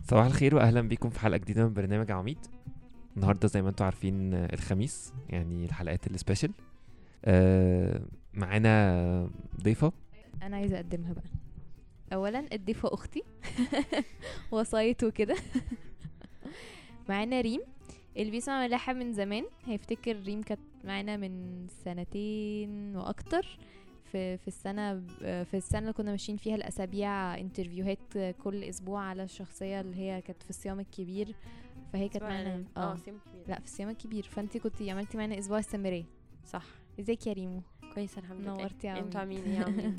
صباح الخير واهلا بيكم في حلقه جديده من برنامج عميد النهارده زي ما انتم عارفين آه، الخميس يعني الحلقات السبيشال آه معانا ضيفه انا عايزه اقدمها بقى اولا الضيفه اختي وصايت وكده معانا ريم اللي بيسمع ملاحة من زمان هيفتكر ريم كانت معانا من سنتين واكتر في في السنه في السنه اللي كنا ماشيين فيها الاسابيع انترفيوهات كل اسبوع على الشخصيه اللي هي كانت في الصيام الكبير فهي كانت معانا اه سيم كبير لا في الصيام الكبير فانت كنتي عملتي معانا اسبوع السامريه صح ازيك يا ريمو كويس الحمد لله نورتي يا انتوا عميد. عاملين ايه يا عميد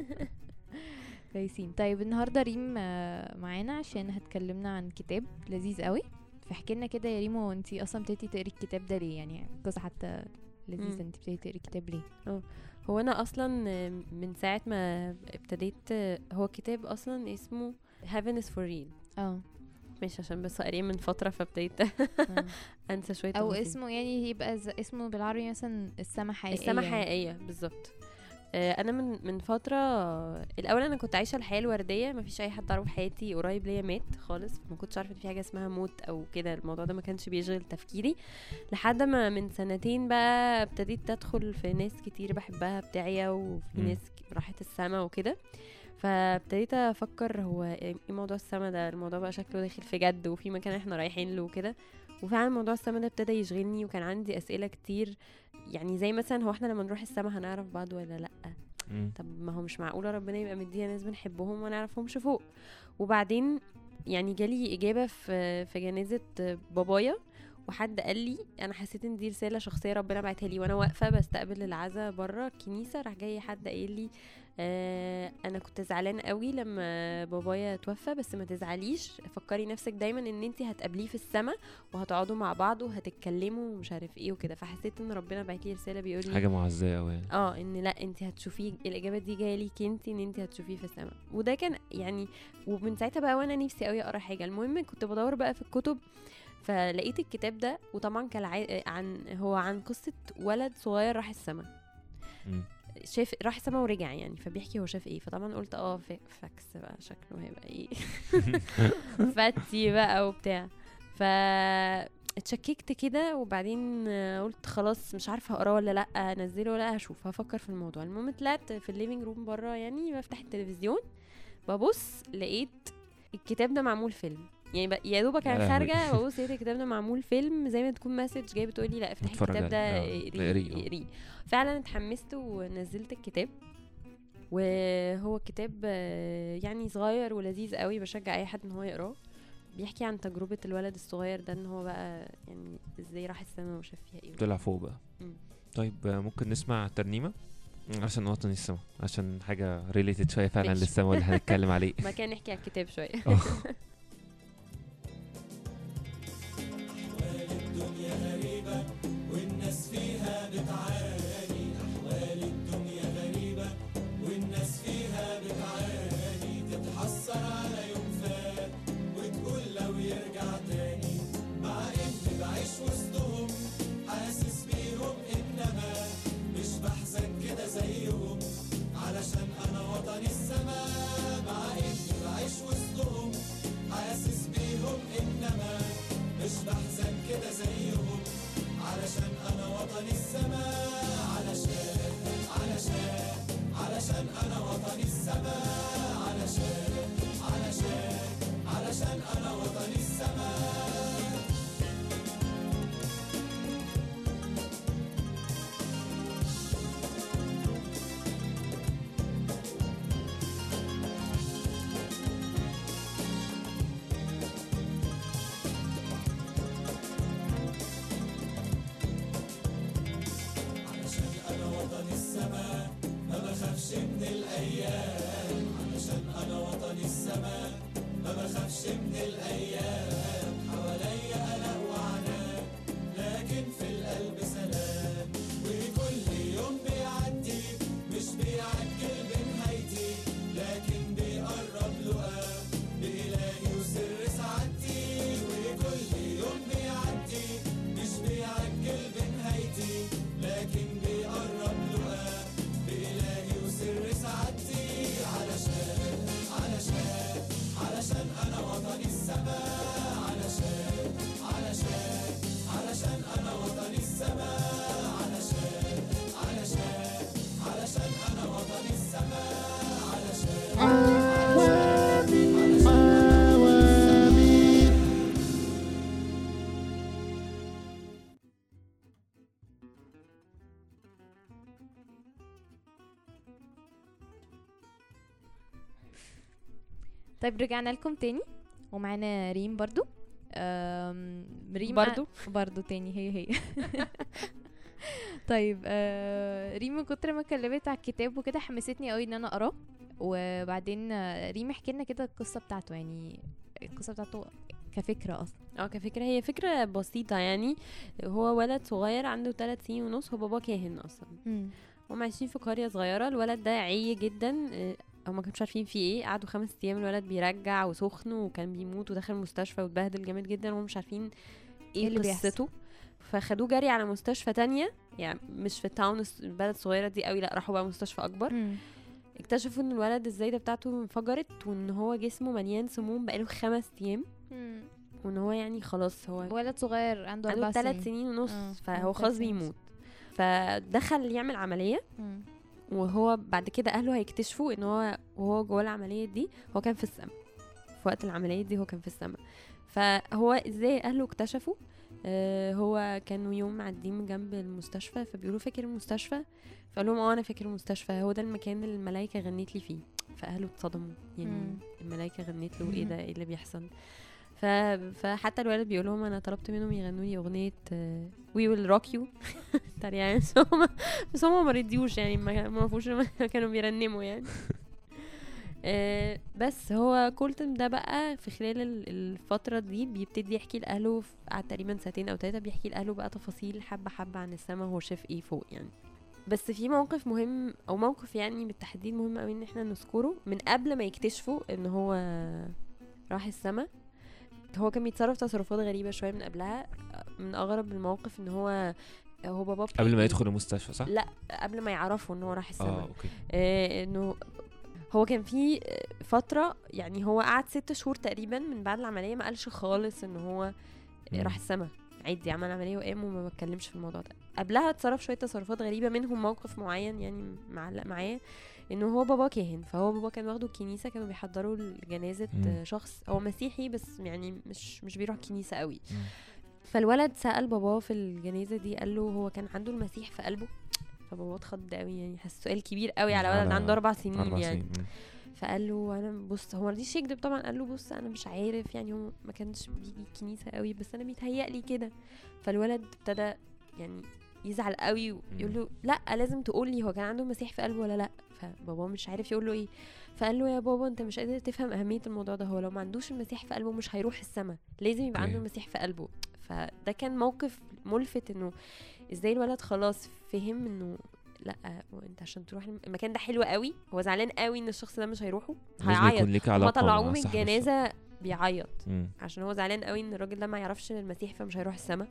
كويسين طيب النهارده ريم آه، معانا عشان هتكلمنا عن كتاب لذيذ قوي فاحكي لنا كده يا ريمو انت اصلا ابتديتي تقري الكتاب ده ليه يعني قصه حتى لذيذه مم. انت ابتديتي تقري الكتاب ليه هو انا اصلا من ساعه ما ابتديت هو كتاب اصلا اسمه Heaven is for real اه مش عشان بس قاريه من فتره فابتديت آه. انسى شويه او تفاصيل. اسمه يعني يبقى ز- اسمه بالعربي مثلا السما حقيقيه السما حقيقيه بالظبط آه، انا من من فتره الاول انا كنت عايشه الحياه الورديه ما فيش اي حد اعرفه في حياتي قريب ليا مات خالص ما كنتش عارفه ان في حاجه اسمها موت او كده الموضوع ده ما كانش بيشغل تفكيري لحد ما من سنتين بقى ابتديت ادخل في ناس كتير بحبها بتاعيا وفي مم. ناس ك- راحت السما وكده فابتديت افكر هو ايه موضوع السما ده الموضوع بقى شكله داخل في جد وفي مكان احنا رايحين له وكده وفعلا موضوع السما ده ابتدى يشغلني وكان عندي اسئله كتير يعني زي مثلا هو احنا لما نروح السما هنعرف بعض ولا لا مم. طب ما هو مش معقوله ربنا يبقى مدينا ناس بنحبهم وما نعرفهمش فوق وبعدين يعني جالي اجابه في في جنازه بابايا وحد قال لي انا حسيت ان دي رساله شخصيه ربنا بعتها لي وانا واقفه بستقبل العزاء بره الكنيسه راح جاي حد قايل لي آه انا كنت زعلان قوي لما بابايا توفى بس ما تزعليش فكري نفسك دايما ان انت هتقابليه في السماء وهتقعدوا مع بعض وهتتكلموا ومش عارف ايه وكده فحسيت ان ربنا بعت لي رساله بيقول لي حاجه معزيه قوي يعني اه ان لا انت هتشوفيه الاجابه دي جايه ليكي انت ان انت هتشوفيه في السماء وده كان يعني ومن ساعتها بقى وانا نفسي قوي اقرا حاجه المهم كنت بدور بقى في الكتب فلقيت الكتاب ده وطبعا كان عن عن هو عن قصه ولد صغير راح السماء مم. شاف راح السما ورجع يعني فبيحكي هو شاف ايه فطبعا قلت اه ف- فاكس بقى شكله هيبقى ايه فتي بقى وبتاع ف اتشككت كده وبعدين قلت خلاص مش عارفه اقراه ولا لا انزله ولا هشوف هفكر في الموضوع المهم طلعت في الليفينج روم بره يعني بفتح التلفزيون ببص لقيت الكتاب ده معمول فيلم يعني بق- يا دوبك يا انا لهوي. خارجه ببص لقيت الكتاب ده معمول فيلم زي ما تكون مسج جايه بتقولي لا افتحي اتفرج الكتاب ده عليه. آه، اقريه اقريه، آه. اقريه فعلا اتحمست ونزلت الكتاب وهو كتاب آه، يعني صغير ولذيذ قوي بشجع اي حد ان هو يقراه بيحكي عن تجربة الولد الصغير ده ان هو بقى يعني ازاي راح السما وشاف فيها ايه طلع فوق بقى مم. طيب آه، ممكن نسمع ترنيمه عشان وطن السما عشان حاجه ريليتد شويه فعلا ماشي. للسما واللي هنتكلم عليه ما كان نحكي على الكتاب شوية آه. علشان انا وطني السما طيب رجعنا لكم تاني ومعانا ريم برضو آم، ريم برضو برضو تاني هي هي طيب آه ريم من كتر ما اتكلمت على الكتاب وكده حمستني قوي ان انا اقراه وبعدين آه، ريم احكي لنا كده القصه بتاعته يعني القصه بتاعته كفكره اصلا اه كفكرة هي فكرة بسيطة يعني هو ولد صغير عنده ثلاث سنين ونص هو بابا كاهن اصلا هم عايشين في قرية صغيرة الولد ده عي جدا آه، هما كانوش عارفين فيه ايه قعدوا خمس ايام الولد بيرجع وسخن وكان بيموت ودخل المستشفى واتبهدل جامد جدا وهم مش عارفين إيه ايه اللي بيحصل؟ قصته فخدوه جري على مستشفى تانية يعني مش في التاون الس- البلد الصغيرة دي قوي لا راحوا بقى مستشفى اكبر اكتشفوا ان الولد الزايدة بتاعته انفجرت وان هو جسمه مليان سموم بقاله خمس ايام وان هو يعني خلاص هو ولد صغير عنده عنده اربع ثلاث سنين سنين ونص آه، عنده فهو تلات خلاص سنين ونص. بيموت فدخل يعمل عملية مم. وهو بعد كده اهله هيكتشفوا ان هو وهو جوه العمليه دي هو كان في السماء في وقت العمليه دي هو كان في السماء فهو ازاي اهله اكتشفوا آه هو كانوا يوم معديين من جنب المستشفى فبيقولوا فاكر المستشفى فقال لهم اه انا فاكر المستشفى هو ده المكان اللي الملايكه غنت لي فيه فاهله اتصدموا يعني مم. الملايكه غنت له ايه ده ايه اللي بيحصل ف... فحتى الولد بيقول لهم انا طلبت منهم يغنوا لي اغنيه وي ويل روك يو يعني بس هم بس هم ما رضيوش يعني ما ما فيهوش كانوا بيرنموا يعني آه، بس هو كولتن ده بقى في خلال ال- الفترة دي بيبتدي يحكي لأهله ف- قعد تقريبا سنتين أو تلاتة بيحكي لأهله بقى تفاصيل حبة حبة عن السما هو شاف ايه فوق يعني بس في موقف مهم أو موقف يعني بالتحديد مهم أوي إن احنا نذكره من قبل ما يكتشفوا إن هو راح السما هو كان بيتصرف تصرفات غريبة شوية من قبلها من أغرب المواقف إن هو هو بابا قبل ما بتاعي- يدخل المستشفى صح؟ لا قبل ما يعرفوا ان هو راح السما اه اوكي آه انه هو كان في فترة يعني هو قعد ست شهور تقريبا من بعد العملية ما قالش خالص ان هو مم. راح السما عادي عمل عملية وقام وما بتكلمش في الموضوع ده قبلها اتصرف شوية تصرفات غريبة منهم موقف معين يعني معلق معايا انه هو بابا كاهن فهو بابا كان واخده الكنيسة كانوا بيحضروا لجنازة مم. آه، شخص هو مسيحي بس يعني مش مش بيروح كنيسة قوي مم. فالولد سأل باباه في الجنازة دي قال له هو كان عنده المسيح في قلبه فبابا اتخض قوي يعني حس سؤال كبير قوي على ولد على عنده اربع سنين أربع يعني سنين مم. فقال له انا بص هو مرضيش يكذب طبعا قال له بص انا مش عارف يعني هو ما كانش بيجي الكنيسه قوي بس انا بيتهيأ لي كده فالولد ابتدى يعني يزعل قوي ويقول له لا لازم تقول لي هو كان عنده مسيح في قلبه ولا لا فبابا مش عارف يقول له ايه فقال له يا بابا انت مش قادر تفهم اهميه الموضوع ده هو لو ما عندوش المسيح في قلبه مش هيروح السما لازم يبقى عنده أوكي. المسيح في قلبه فده كان موقف ملفت انه ازاي الولد خلاص فهم انه لا وانت عشان تروح الم- المكان ده حلو قوي هو زعلان قوي ان الشخص ده مش هيروحه لازم هيعيط يكون ليك هما علاقة طلعوه مع من صاحب الشغل. الجنازه بيعيط مم. عشان هو زعلان قوي ان الراجل ده ما يعرفش المسيح فمش هيروح السما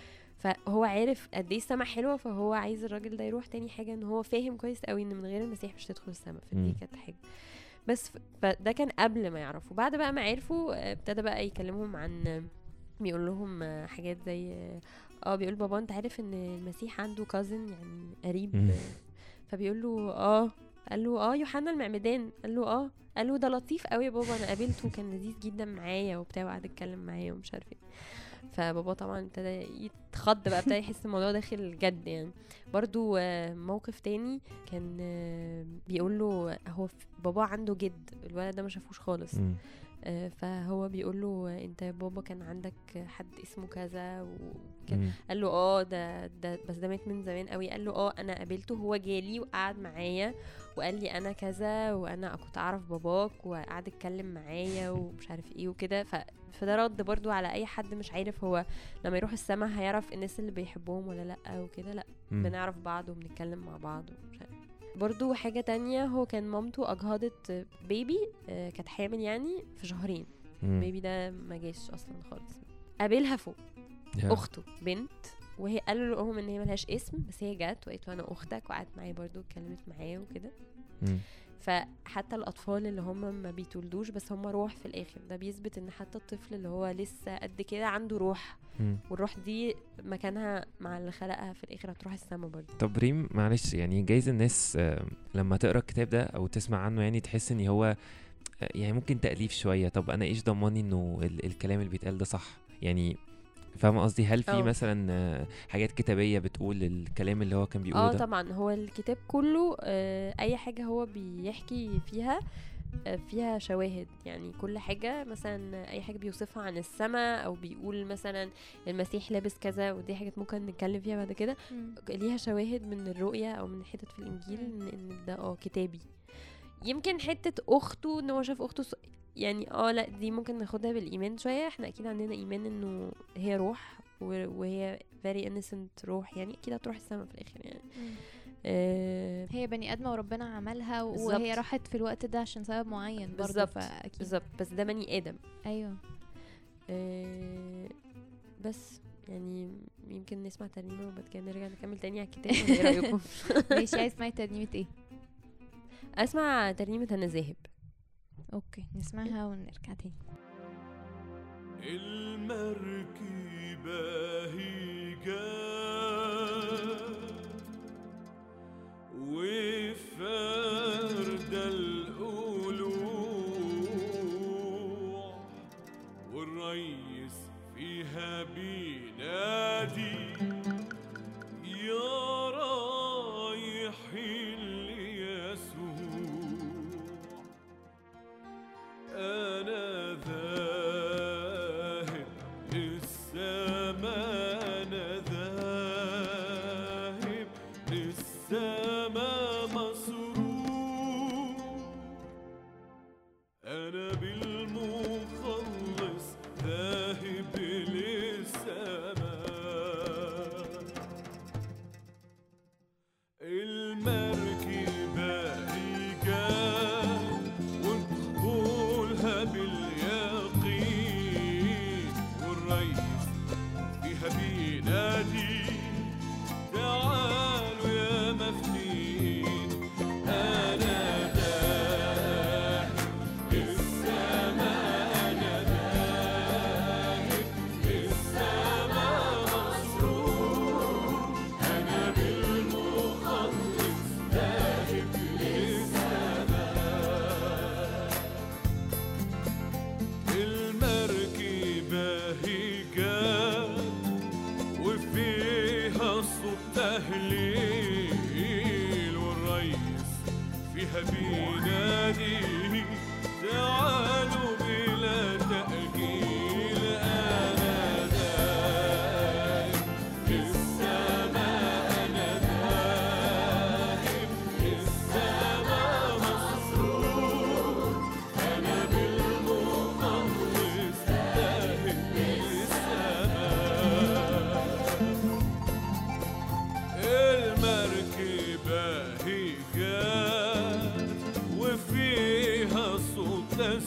فهو عارف قد ايه السما حلوه فهو عايز الراجل ده يروح تاني حاجه ان هو فاهم كويس قوي ان من غير المسيح مش هتدخل السما فدي مم. كانت حاجه بس ف- فده كان قبل ما يعرفوا بعد بقى ما عرفوا آه، ابتدى بقى يكلمهم عن بيقول لهم آه، حاجات زي آه، اه بيقول بابا انت عارف ان المسيح عنده كازن يعني قريب مم. آه، فبيقول له اه قال له اه يوحنا المعمدان قال له اه قال له ده لطيف قوي يا بابا انا قابلته كان لذيذ جدا معايا وبتاع وقعد يتكلم معايا ومش عارف ايه فبابا طبعا ابتدى يتخض بقى ابتدى يحس الموضوع داخل جد يعني برضو آه، موقف تاني كان آه، بيقول له هو ف- بابا عنده جد الولد ده ما شافوش خالص مم. آه، فهو بيقول له انت يا بابا كان عندك حد اسمه كذا وكان مم. قال له اه ده ده بس ده مات من زمان قوي قال له اه انا قابلته هو جالي وقعد معايا وقال لي انا كذا وانا كنت اعرف باباك وقعد اتكلم معايا ومش عارف ايه وكده ف فده رد برضو على اي حد مش عارف هو لما يروح السما هيعرف الناس اللي بيحبهم ولا لا وكده لا مم. بنعرف بعض وبنتكلم مع بعض ومش عارف برضو حاجة تانية هو كان مامته أجهضت بيبي آه، كانت حامل يعني في شهرين مم. بيبي ده ما جاش أصلا خالص قابلها فوق يا. اخته بنت وهي قالوا لهم ان هي ملهاش اسم بس هي جت وقالت له انا اختك وقعدت معايا برضو اتكلمت معايا وكده مم. فحتى الاطفال اللي هم ما بيتولدوش بس هم روح في الاخر ده بيثبت ان حتى الطفل اللي هو لسه قد كده عنده روح مم. والروح دي مكانها مع اللي خلقها في الاخر هتروح السما برضو طب ريم معلش يعني جايز الناس آه، لما تقرا الكتاب ده او تسمع عنه يعني تحس ان هو آه، يعني ممكن تأليف شوية طب انا ايش ضمني انه ال- الكلام اللي بيتقال ده صح يعني فاهم قصدي هل في أه. مثلا آه، حاجات كتابية بتقول الكلام اللي هو كان بيقوله اه ده طبعا هو الكتاب كله آه اي حاجه هو بيحكي فيها آه، فيها شواهد يعني كل حاجة مثلا أي حاجة بيوصفها عن السماء أو بيقول مثلا المسيح لابس كذا ودي حاجات ممكن نتكلم فيها بعد كده مم. ليها شواهد من الرؤية أو من حتت في الإنجيل إن, إن ده اه كتابي يمكن حتة أخته إن هو شاف أخته ص- يعني اه لا دي ممكن ناخدها بالإيمان شوية احنا أكيد عندنا إيمان إنه هي روح و- وهي very innocent روح يعني أكيد هتروح السما في الآخر يعني مم. آه هي بني ادمه وربنا عملها و- بالظبط. وهي راحت في الوقت ده عشان سبب معين برضه بالظبط. فاكيد بالظبط بس ده بني آدم ايوه آه بس يعني يمكن نسمع ترنيمة وبعد كده نرجع نكمل تاني على الكتاب ولا ايه رأيكم؟ ماشي عايز تسمعي ترنيمه ايه اسمع ترنيمة انا ذاهب اوكي نسمعها ونرجع تاني المركبة هي جات وفرد القلوع والريس فيها بينادي يا رايحين ليسوع أنا ذاهب للسماء أنا ذاهب للسماء مسرور أنا بالمخلص ذاهب للسماء المركبة رجال ودخولها باليقين والريس فيها بينادي تعالوا يا مفتين أنا ذاهب للسماء أنا ذاهب للسماء مسرور أنا بالمخلص ذاهب للسماء المركبة هي جات وفيها صوت تهليل والريس فيها بينادي تعالوا بلا تأجيل أنا ذاهب للسماء أنا ذاهب للسماء مسرور أنا بالمخلص ذاهب للسماء المركبة هي جات وفيها صوت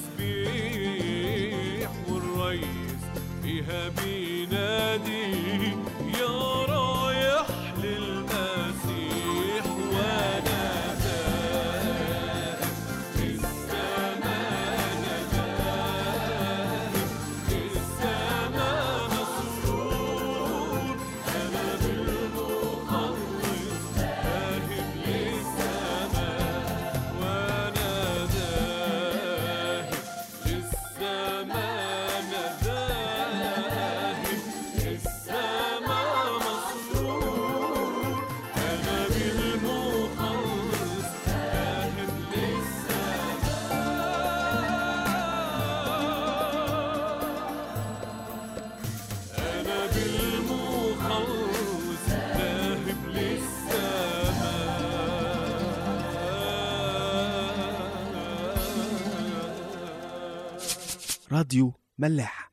تسبيح والريس فيها بينادي يا رايح للمسيح وانا ذاهب للسماء انا ذاهب للسماء مسرور انا بالمخلص ذاهب للسماء وانا ذاهب للسماء انا ذاهب للسماء مسرور انا بالمخلص ذاهب للسماء أنا بالمخلص ذاهب للسماء راديو ملاح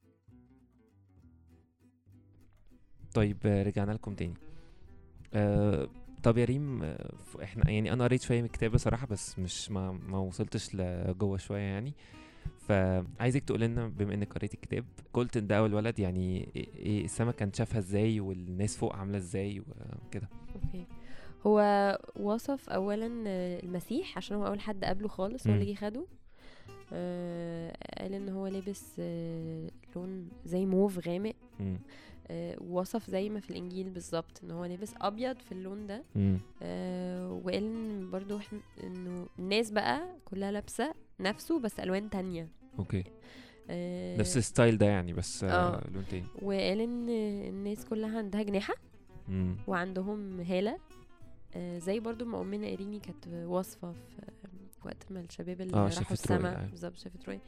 طيب آه، رجعنا لكم تاني آه طب يا ريم آه، ف- احنا يعني انا قريت شويه من الكتاب بصراحه بس مش ما ما وصلتش لجوه شويه يعني فعايزك تقول لنا بما انك قريت الكتاب قلت ان ده اول ولد يعني ايه إيه السما كانت شافها ازاي والناس فوق عامله ازاي وكده اوكي هو وصف اولا آه، المسيح عشان هو اول حد قابله خالص هو اللي مم. جه خده آه، قال ان هو لابس آه، لون زي موف غامق مم. آه، وصف زي ما في الانجيل بالظبط ان هو لابس ابيض في اللون ده مم. آه، وقال إن برضو احنا انه الناس بقى كلها لابسه نفسه بس الوان تانية اوكي آه، نفس الستايل ده يعني بس آه آه. لون تاني وقال ان الناس كلها عندها جناحه مم. وعندهم هالة آه، زي برضو ما أمنا إيريني كانت واصفة في وقت ما الشباب اللي آه، راحوا شافت رؤية، السما أيوة. بالظبط شافت رؤية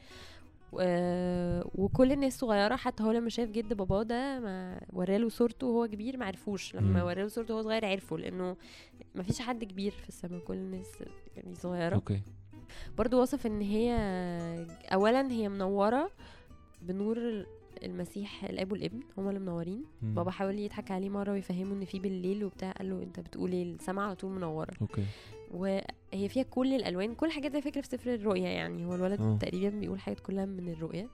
و- وكل الناس صغيره حتى هو لما شاف جد باباه ده ما وراله صورته وهو كبير ما عرفوش لما مم. وراله صورته وهو صغير عرفوا لانه ما فيش حد كبير في السما كل الناس يعني صغيره اوكي برضو وصف ان هي اولا هي منوره بنور المسيح الاب والابن هما اللي منورين مم. بابا حاول يضحك عليه مره ويفهمه ان في بالليل وبتاع قال له انت بتقول ايه السما على طول منوره اوكي وهي فيها كل الالوان كل حاجات زي فكره في سفر الرؤيا يعني هو الولد آه. تقريبا بيقول حاجات كلها من الرؤيا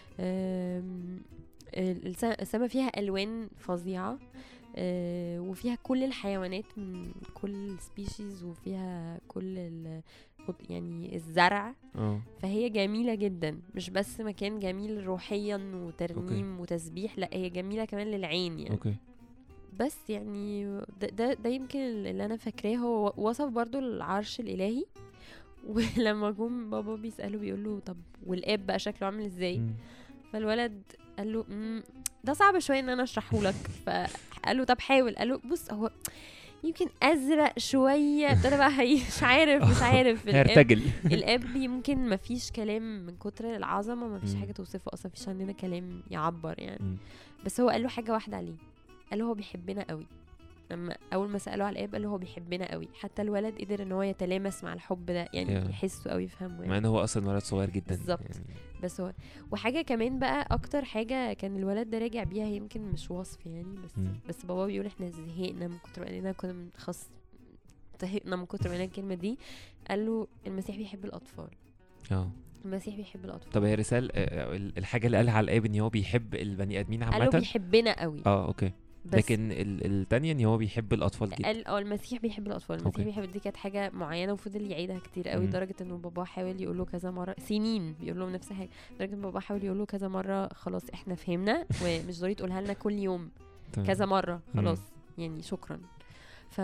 أم، الس- السما فيها الوان فظيعه أه، وفيها كل الحيوانات من كل سبيشيز وفيها كل ال- يعني الزرع اه فهي جميلة جدا مش بس مكان جميل روحيا وترنيم وتسبيح لا هي جميلة كمان للعين يعني اوكي بس يعني ده, ده, ده يمكن اللي انا فاكراه هو وصف برضو العرش الالهي ولما جم بابا بيسأله بيقول له طب والاب بقى شكله عامل ازاي مم. فالولد قال له "مم، ده صعب شويه ان انا اشرحه لك فقال له طب حاول قال له بص هو يمكن ازرق شويه ابتدى بقى هي مش عارف مش عارف الاب هيرتجل الاب يمكن ما فيش كلام من كتر العظمه ما فيش مم. حاجه توصفه اصلا فيش عندنا كلام يعبر يعني مم. بس هو قال له حاجه واحده عليه قال له هو بيحبنا قوي لما اول ما سالوه على الاب قال له هو بيحبنا قوي حتى الولد قدر ان هو يتلامس مع الحب ده يعني Yeah. يحسه قوي يفهمه مع يعني. ان هو اصلا ولد صغير جدا بالظبط. يعني. بس هو وحاجه كمان بقى اكتر حاجه كان الولد ده راجع بيها هي يمكن مش وصف يعني بس مم. بس بابا بيقول احنا زهقنا من كتر ما قلنا كنا بنخص زهقنا من كتر ما قلنا الكلمه دي قال له المسيح بيحب الاطفال اه المسيح بيحب الاطفال طب هي رسالة آه، ال- الحاجة اللي قالها على الآب ان هو بيحب البني ادمين قال له عامة بيحبنا قوي اه اوكي بس لكن ال- التانية ان هو بيحب الاطفال جدا قال اه المسيح بيحب الاطفال المسيح أوكي. بيحب دي كانت حاجه معينه وفضل يعيدها كتير قوي مم. لدرجه انه بابا حاول يقول له كذا مره سنين بيقول لهم نفس الحاجه لدرجه ان بابا حاول يقول له كذا مره خلاص احنا فهمنا ومش ضروري تقولها لنا كل يوم تمام. كذا مره مم. خلاص يعني شكرا ف...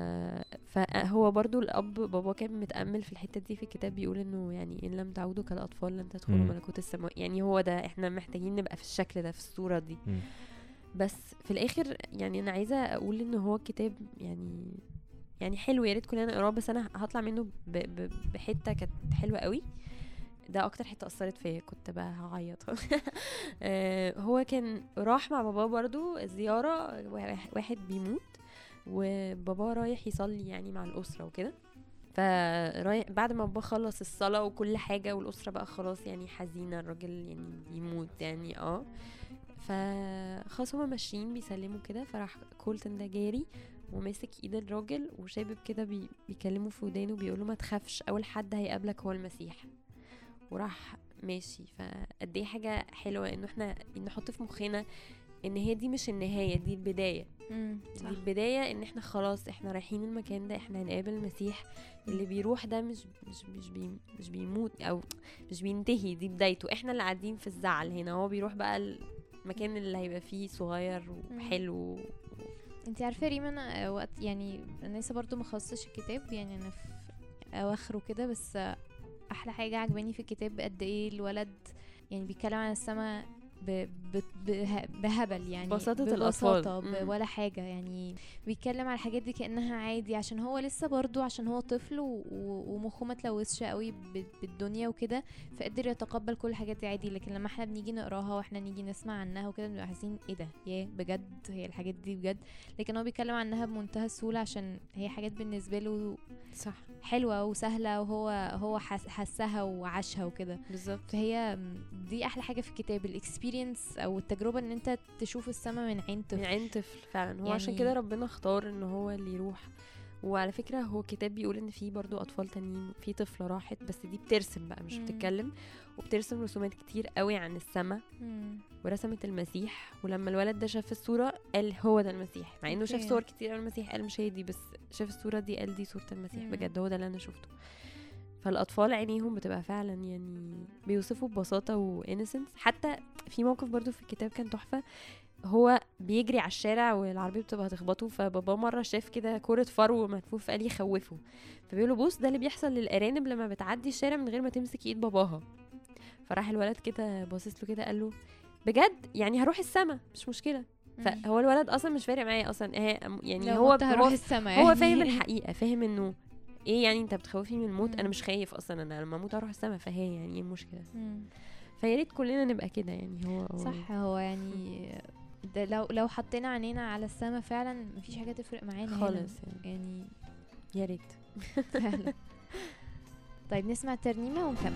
فهو برضو الاب بابا كان متامل في الحته دي في الكتاب بيقول انه يعني ان لم تعودوا كالاطفال لن تدخلوا مم. ملكوت السماء يعني هو ده احنا محتاجين نبقى في الشكل ده في الصوره دي مم. بس في الاخر يعني انا عايزه اقول ان هو الكتاب يعني يعني حلو يا ريت كلنا نقراه بس انا هطلع منه ب... ب... بحته كانت حلوه قوي ده اكتر حته اثرت فيا كنت بقى هعيط آه، هو كان راح مع باباه برضو زياره واحد- واحد بيموت وباباه رايح يصلي يعني مع الاسره وكده فرايح بعد ما بابا خلص الصلاه وكل حاجه والاسره بقى خلاص يعني حزينه الراجل يعني بيموت يعني اه فخلاص هما ماشيين بيسلموا كده فراح كولتن ده جاري وماسك ايد الراجل وشابب كده بي بيكلمه في ودانه بيقول له ما تخافش اول حد هيقابلك هو المسيح وراح ماشي فقد ايه حاجه حلوه انه احنا نحط في مخنا ان هي دي مش النهايه دي البدايه مم، دي صح البدايه ان احنا خلاص احنا رايحين المكان ده احنا هنقابل المسيح اللي بيروح ده مش مش مش بي مش بيموت او مش بينتهي دي بدايته احنا اللي قاعدين في الزعل هنا هو بيروح بقى المكان اللي هيبقى فيه صغير وحلو انت عارفه ريما انا آه، وقت يعني انا لسه برضو ما خلصتش الكتاب يعني انا في اواخره كده بس آه، احلى حاجه عجباني في الكتاب قد ايه الولد يعني بيتكلم عن السما ب... ب... به- بهبل يعني بساطة ببساطة الأطفال. ب... مم. ولا حاجة يعني بيتكلم على الحاجات دي كأنها عادي عشان هو لسه برضو عشان هو طفل و... و- ومخه ما تلوثش قوي ب... بالدنيا وكده فقدر يتقبل كل الحاجات دي عادي لكن لما احنا بنيجي نقراها واحنا نيجي نسمع عنها وكده بنبقى حاسين ايه ده ياه بجد هي الحاجات دي بجد لكن هو بيتكلم عنها بمنتهى السهولة عشان هي حاجات بالنسبة له صح حلوة وسهلة وهو هو حس حسها وعاشها وكده بالظبط فهي م- دي احلى حاجة في الكتاب الاكسبيرينس او التجربة ان انت تشوف السما من عين من طفل عين طفل فعلا هو عشان يعني- كده ربنا اختار ان هو اللي يروح وعلى فكرة هو كتاب بيقول ان في برضو اطفال تانيين في طفلة راحت بس دي بترسم بقى مش مم. بتتكلم وبترسم رسومات كتير قوي عن السما مم. ورسمت المسيح ولما الولد ده شاف الصورة قال هو ده المسيح مع انه شاف أوكي. صور كتير قوي المسيح قال مش هي دي بس شاف الصورة دي قال دي صورة المسيح مم. بجد هو ده اللي انا شفته فالاطفال عينيهم بتبقى فعلا يعني بيوصفوا ببساطة وانسنس حتى في موقف برضو في الكتاب كان تحفة هو بيجري على الشارع والعربية بتبقى هتخبطه فبابا مرة شاف كده كرة فرو ملفوف قال يخوفه فبيقول له بص ده اللي بيحصل للأرانب لما بتعدي الشارع من غير ما تمسك ايد باباها فراح الولد كده باصص له كده قال له بجد يعني هروح السما مش مشكلة فهو الولد اصلا مش فارق معايا اصلا هي- يعني لو هو مت هروح هو السما هو يعني. فاهم الحقيقه فاهم انه ايه يعني انت بتخوفني من الموت انا مم. مش خايف اصلا انا لما اموت اروح السما فهي يعني ايه المشكله مم. فيا ريت كلنا نبقى كده يعني هو هو- صح هو يعني ده لو لو حطينا عينينا على السما فعلا مفيش حاجه تفرق معانا هنا. خالص يعني يعني يا ريت فعلا طيب نسمع ترنيمه ونكمل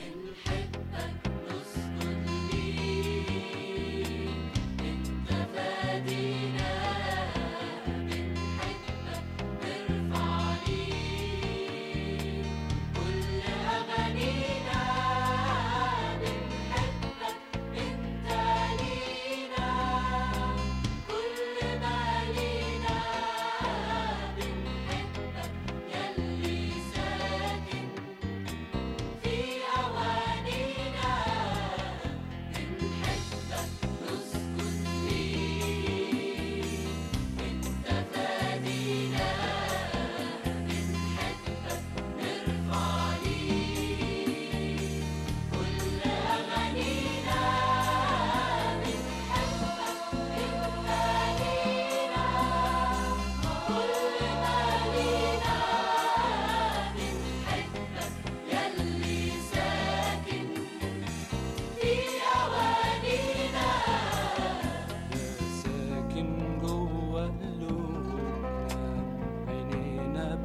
ساكن جوه قلوبنا عينينا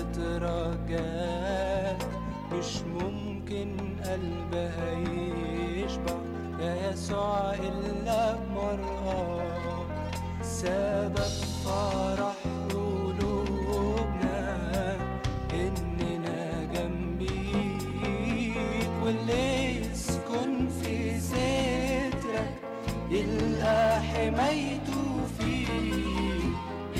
بتترجاك مش ممكن قلبها يشبع يا يسوع إلا بمرأة سبب فرح قلوبنا إننا جنبيك واللي يسكن في سترك يلقى حمايته فيك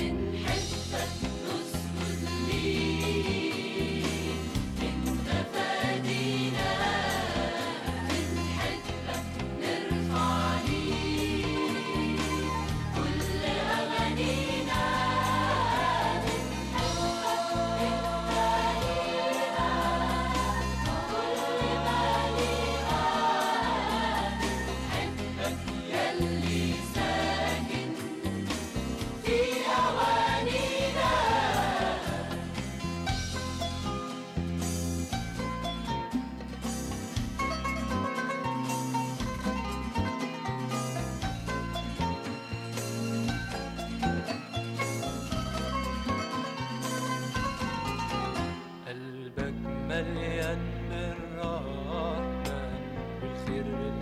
قلبك مليان بالرحمة والخير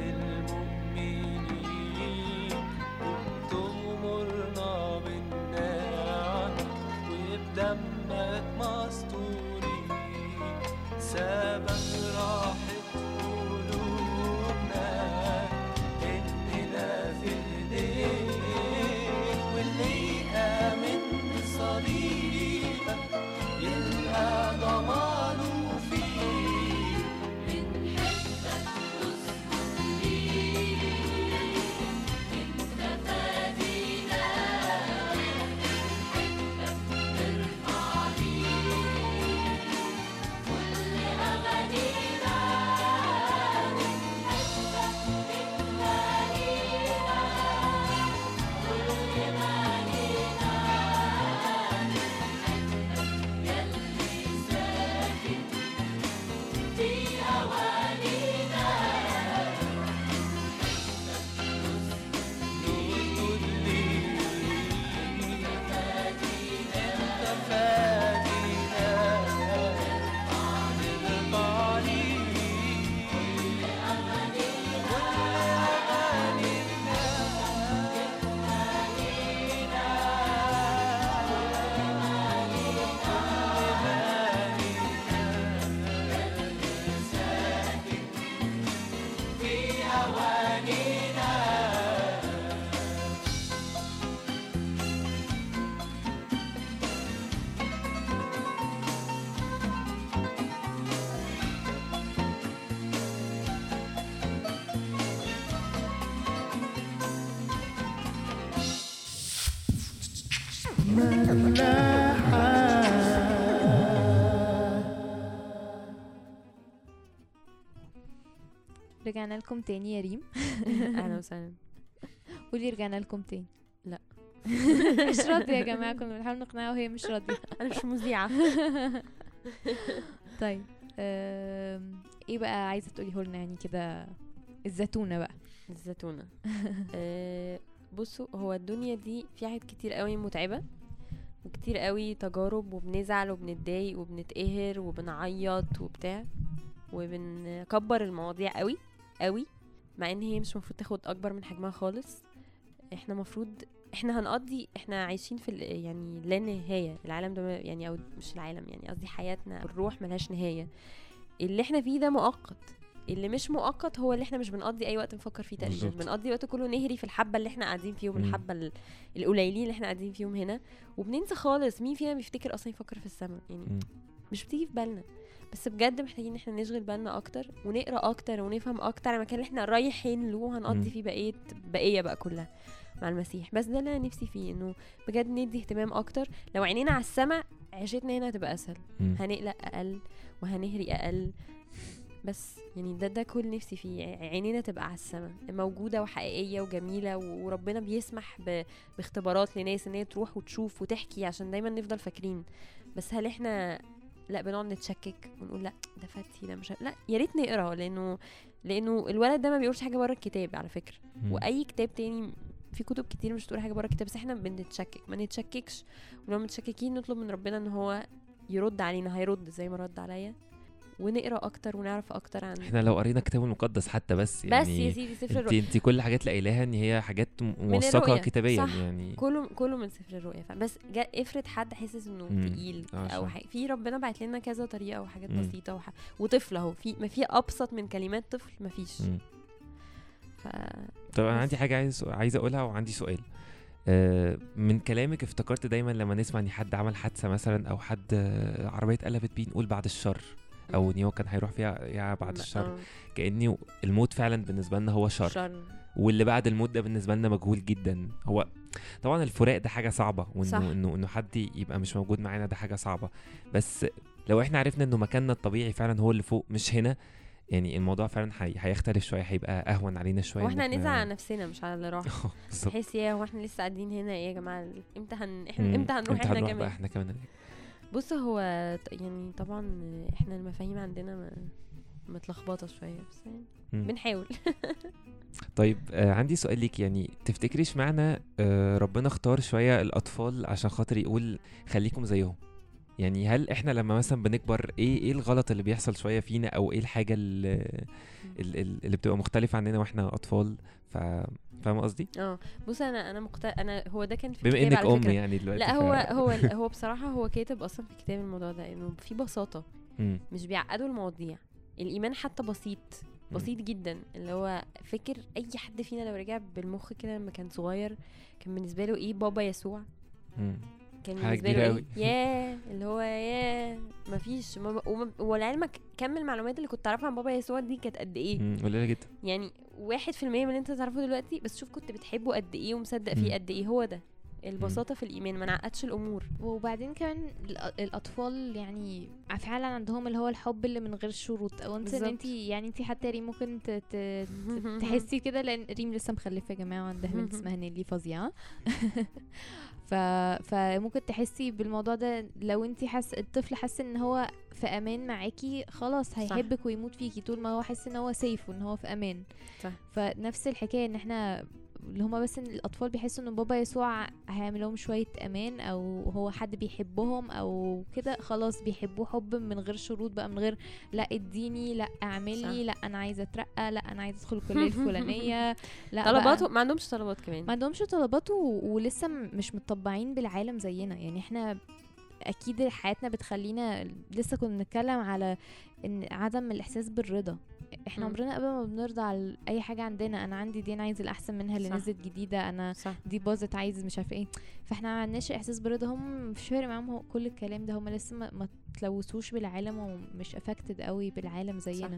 للمؤمنين وبتغمرنا بالنعمة وبدمك مستورين سبب راحة قلوبنا إننا في إيديك واللي آمن بصليبك يلقى ضمانه فيك نقول لي انت فادينا للبعيد كل رجعنا لكم تاني يا ريم اهلا وسهلا قولي رجعنا لكم تاني لا. مش راضية يا جماعة كنا بنحاول نقنعها وهي مش راضية انا مش مذيعه طيب آم، ايه بقى عايزه تقوليه لنا يعني كده الزتونه بقى الزتونة آه، بصوا هو الدنيا دي فيها حاجات كتير قوي متعبة وكتير قوي تجارب وبنزعل وبنتضايق وبنتقهر وبنعيط وبتاع وبنكبر المواضيع قوي قوي مع ان هي مش المفروض تاخد اكبر من حجمها خالص احنا مفروض احنا هنقضي احنا عايشين في ال- يعني لا نهايه العالم ده ما- يعني او مش العالم يعني قصدي حياتنا الروح ملهاش نهايه اللي احنا فيه ده مؤقت اللي مش مؤقت هو اللي احنا مش بنقضي اي وقت نفكر فيه تقريبا بالظبط. بنقضي وقت كله نهري في الحبه اللي احنا قاعدين فيهم مم. الحبه ال- القليلين اللي احنا قاعدين فيهم هنا وبننسى خالص مين فينا بيفتكر اصلا يفكر في السماء يعني مم. مش بتيجي في بالنا بس بجد محتاجين ان احنا نشغل بالنا اكتر ونقرا اكتر ونفهم اكتر عن المكان اللي احنا رايحين له مم. هنقضي فيه بقيه بقيه بقى كلها مع المسيح بس ده اللي انا نفسي فيه انه بجد ندي اهتمام اكتر لو عينينا على السماء عيشتنا هنا هتبقى اسهل مم. هنقلق اقل وهنهري اقل بس يعني ده ده كل نفسي فيه عينينا تبقى على السماء موجوده وحقيقيه وجميله و- وربنا بيسمح ب... باختبارات لناس ان هي تروح وتشوف وتحكي عشان دايما نفضل فاكرين بس هل احنا لا بنقعد نتشكك ونقول لا ده فاتي ده مش ه- لا يا ريت نقرا لانه لانه الولد ده ما بيقولش حاجه بره الكتاب على فكره مم. واي كتاب تاني في كتب كتير مش بتقول حاجه بره الكتاب بس احنا بنتشكك ما نتشككش ولو متشككين نطلب من ربنا ان هو يرد علينا هيرد زي ما رد عليا ونقرا اكتر ونعرف اكتر عن احنا لو قرينا الكتاب المقدس حتى بس بس يعني يا سيدي سفر انت الرؤيا انت كل حاجات اللي قايلاها ان هي حاجات م- موثقه الرؤية. كتابيا صح. يعني كله كله من سفر الرؤيا فعلا. بس جا افرض حد حاسس انه مم. تقيل آه، او صح. حاجه في ربنا بعت لنا كذا طريقه وحاجات مم. بسيطه وح... وطفل اهو في ما في ابسط من كلمات طفل ما فيش مم. ف... طب انا بس. عندي حاجه عايز عايز اقولها وعندي سؤال آه، من كلامك افتكرت دايما لما نسمع ان حد عمل حادثه مثلا او حد آه، عربيه اتقلبت بيه نقول بعد الشر او ان هو كان هيروح فيها يا بعد ما- الشر آه، كاني الموت فعلا بالنسبه لنا هو شر شر واللي بعد الموت ده بالنسبه لنا مجهول جدا هو طبعا الفراق ده حاجه صعبه صح. وانه انه انه حد يبقى مش موجود معانا ده حاجه صعبه بس لو احنا عرفنا انه مكاننا الطبيعي فعلا هو اللي فوق مش هنا يعني الموضوع فعلا هي- هيختلف شويه هيبقى اهون علينا شويه هو إن احنا هنزعل على نفسنا مش على اللي راح آه، بالظبط تحس يا هو احنا لسه قاعدين هنا ايه يا جماعه امتى هن... احنا مم. امتى هنروح احنا بقى كمان احنا كمان بص هو ط- يعني طبعا احنا المفاهيم عندنا م- متلخبطه شويه بس يعني مم. بنحاول طيب آه عندي سؤال ليك يعني تفتكري اشمعنى آه ربنا اختار شويه الاطفال عشان خاطر يقول خليكم زيهم يعني هل احنا لما مثلا بنكبر ايه ايه الغلط اللي بيحصل شويه فينا او ايه الحاجه اللي, اللي اللي بتبقى مختلفه عننا واحنا اطفال ف فاهم قصدي اه بص انا انا مقت... انا هو ده كان في بما الكتاب انك على ام فكرة. يعني دلوقتي لا ف- هو هو هو بصراحه هو كاتب اصلا في الكتاب الموضوع ده انه في بساطه مم. مش بيعقدوا المواضيع الايمان حتى بسيط مم. بسيط جدا اللي هو فكر اي حد فينا لو رجع بالمخ كده لما كان صغير كان بالنسبه له ايه بابا يسوع مم. كان حاجة بالنسبه له كبيرة ايه أوي. ياه اللي هو ياه مفيش ما ب... وما- ولعلمك كم المعلومات اللي كنت تعرفها عن بابا يسوع دي كانت قد ايه مم. قليله جدا يعني واحد في المية من اللي انت تعرفه دلوقتي بس شوف كنت بتحبه قد ايه ومصدق فيه مم. قد ايه هو ده البساطة في الإيمان ما نعقدش الأمور وبعدين كمان الأ- الاطفال يعني فعلا عندهم اللي هو الحب اللي من غير شروط او انت ان بالظبط. انت يعني انت حتى ريم ممكن ت- ت- ت- تحسي كده لان ريم لسه مخلفه يا جماعه وعندها بنت اسمها نيلي فظيعه ف... فممكن تحسي بالموضوع ده لو انت حس الطفل حاسس ان هو في امان معاكي خلاص هيحبك ويموت فيكي طول ما هو حاسس ان هو سيف وان هو في امان صح. فنفس الحكايه ان احنا اللي هما بس ان الاطفال بيحسوا ان بابا يسوع هيعمل لهم شويه امان او هو حد بيحبهم او كده خلاص بيحبوه حب من غير شروط بقى من غير لا اديني لا اعملي لا انا عايزه اترقى لا انا عايزه ادخل الكليه الفلانيه لا طلباته بقى- ما عندهمش طلبات كمان ما عندهمش طلبات و- ولسه م- مش متطبعين بالعالم زينا يعني احنا اكيد حياتنا بتخلينا لسه كنا بنتكلم على ان عدم الاحساس بالرضا احنا مم. عمرنا قبل ما بنرضى على اي حاجه عندنا انا عندي دي انا عايز الاحسن منها اللي صح. نزلت جديده انا صح دي باظت عايز مش عارفه ايه فاحنا ما عندناش احساس بالرضا هم مش فارق معاهم هو كل الكلام ده هم لسه ما, ما تلوثوش بالعالم ومش افكتد قوي بالعالم زينا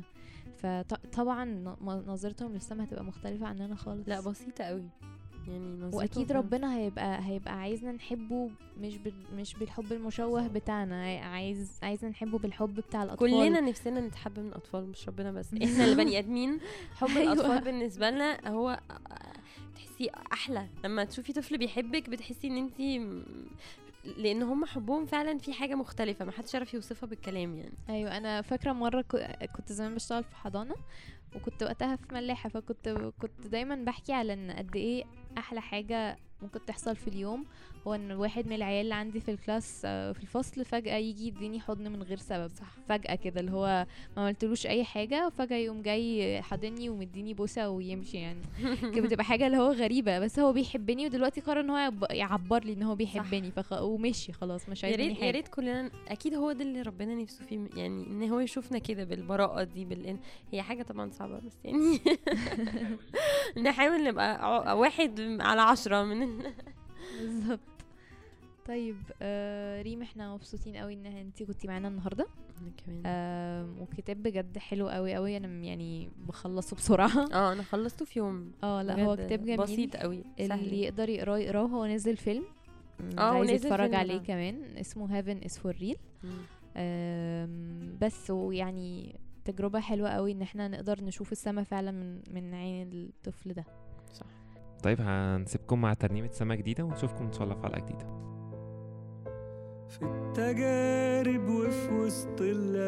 فطبعا نظرتهم للسما هتبقى مختلفه عننا خالص لا بسيطة قوي يعني نظرته واكيد فعلا. ربنا هيبقى هيبقى عايزنا نحبه مش بال مش بالحب المشوه بتاعنا عاي- عايز عايزنا نحبه بالحب بتاع الاطفال كلنا نفسنا نتحب من الاطفال مش ربنا بس احنا اللي بني ادمين حب أيوة. الاطفال بالنسبه لنا هو تحسي احلى لما تشوفي طفل بيحبك بتحسي ان انت لان هم حبهم فعلا في حاجه مختلفه ما حدش يعرف يوصفها بالكلام يعني ايوه انا فاكره مره كو- كنت زمان بشتغل في حضانه وكنت وقتها في ملاحه فكنت كنت دايما بحكي على ان قد ايه احلى حاجه ممكن تحصل في اليوم هو ان واحد من العيال اللي عندي في الكلاس آه، في الفصل فجاه يجي يديني حضن من غير سبب صح فجاه كده اللي هو ما عملتلوش اي حاجه وفجاه يقوم جاي حاضني ومديني بوسه ويمشي يعني كانت بتبقى حاجه اللي هو غريبه بس هو بيحبني ودلوقتي قرر ان هو يعب- يعبر لي ان هو بيحبني فخ... ومشي خلاص مش يا عايز مني ريت يا حاجه ريت كلنا اكيد هو ده اللي ربنا نفسه فيه يعني ان هو يشوفنا كده بالبراءه دي بالإن هي حاجه طبعا صعبه بس يعني نحاول نبقى ع- واحد على عشرة من بالظبط طيب آه ريم احنا مبسوطين قوي ان انتي كنتي معانا النهارده أنا كمان آه وكتاب بجد حلو قوي قوي انا م- يعني بخلصه بسرعه اه انا خلصته في يوم اه لا هو بجد كتاب جميل بسيط قوي اللي سهل يقدر يقراه يقراه هو نزل فيلم م، اه، عايز ونزل يتفرج فيلم عليه ده. كمان اسمه هيفن از فور ريل مم. بس ويعني تجربة حلوة قوي ان احنا نقدر نشوف السما فعلا من من عين الطفل ده صح طيب هنسيبكم مع ترنيمه سما جديده ونشوفكم ان شاء الله في حلقه جديده في التجارب وفي وسط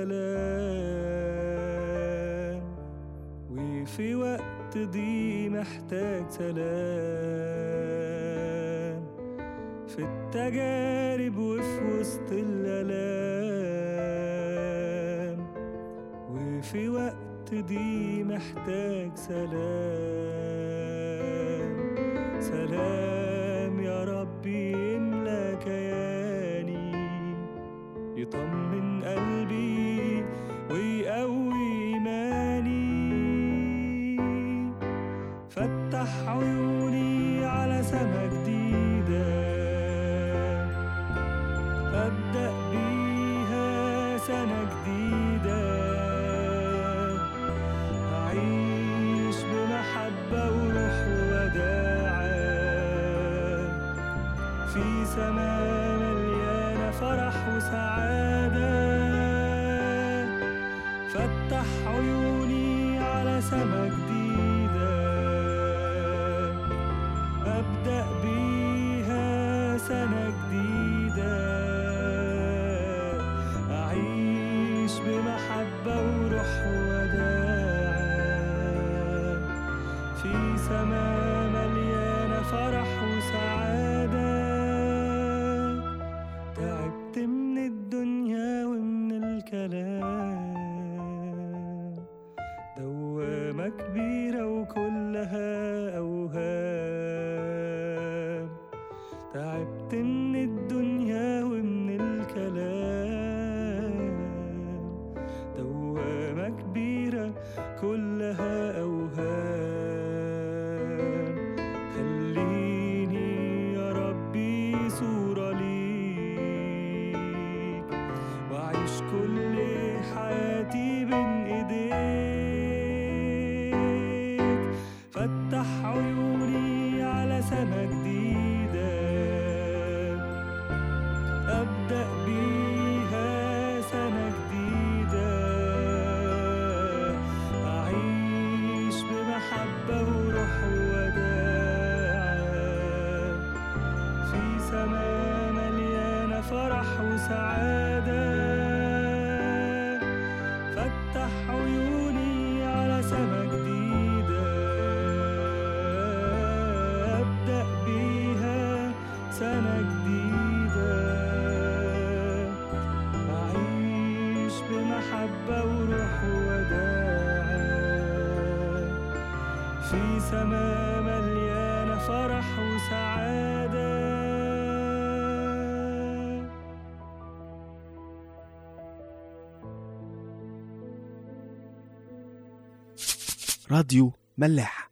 الآلام وفي وقت دي محتاج سلام في التجارب وفي وسط الآلام وفي وقت دي محتاج سلام سلام يا ربي يملى كياني يطمن قلبي ويقوي إيماني فتح عيوني على سما جديدة أبدأ بيها سنة جديدة أعيش بمحبة وروح ووداعة في سماء مليانة فرح وسعادة فتح عيوني على سما جديدة أبدأ بيها سنة جديدة أعيش بمحبة وروح وداعة في سماء مليانة فرح وسعادة تعبت من الدنيا ومن الكلام دوامة كبيرة وكلها أوهام تعبت من الدنيا ومن الكلام دوامة كبيرة كلها أوهام خليني يا ربي صورة ليك وأعيش كل حياتي بين إيديك فتح عيوني على سما جديدة أبدأ بيها سنة جديدة أعيش بمحبة وروح وداعة في سماء مليانة فرح وسعادة فتح عيوني على سما جديدة أبدأ بيها سنة جديدة أعيش بمحبة وروح وداعة في سماء مليانة فرح وسعادة راديو ملاح